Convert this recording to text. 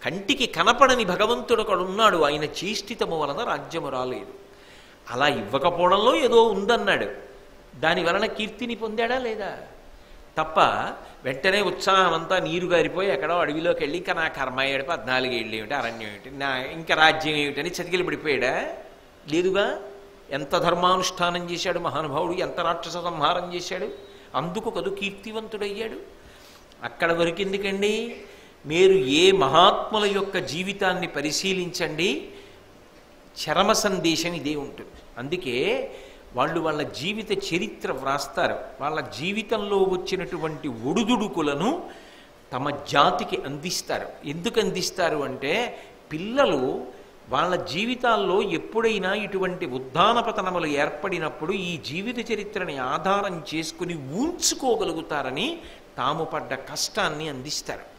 కంటికి కనపడని భగవంతుడు ఒకడు ఉన్నాడు ఆయన చేష్టితము వలన రాజ్యము రాలేదు అలా ఇవ్వకపోవడంలో ఏదో ఉందన్నాడు దాని వలన కీర్తిని పొందాడా లేదా తప్ప వెంటనే ఉత్సాహం అంతా నీరు గారిపోయి ఎక్కడో అడవిలోకి వెళ్ళి ఇంకా నా కర్మ ఏడు పద్నాలుగు ఏళ్ళు ఏమిటి అరణ్యం ఏమిటి నా ఇంకా రాజ్యం ఏమిటని చతికిలు పడిపోయాడా లేదుగా ఎంత ధర్మానుష్ఠానం చేశాడు మహానుభావుడు ఎంత రాక్షస సంహారం చేశాడు అందుకు కదు కీర్తివంతుడయ్యాడు అక్కడ వరకు ఎందుకండి మీరు ఏ మహాత్ముల యొక్క జీవితాన్ని పరిశీలించండి చరమ సందేశం ఇదే ఉంటుంది అందుకే వాళ్ళు వాళ్ళ జీవిత చరిత్ర వ్రాస్తారు వాళ్ళ జీవితంలో వచ్చినటువంటి ఒడుదుడుకులను తమ జాతికి అందిస్తారు ఎందుకు అందిస్తారు అంటే పిల్లలు వాళ్ళ జీవితాల్లో ఎప్పుడైనా ఇటువంటి ఉద్దానపతనములు ఏర్పడినప్పుడు ఈ జీవిత చరిత్రని ఆధారం చేసుకుని ఊంచుకోగలుగుతారని తాము పడ్డ కష్టాన్ని అందిస్తారు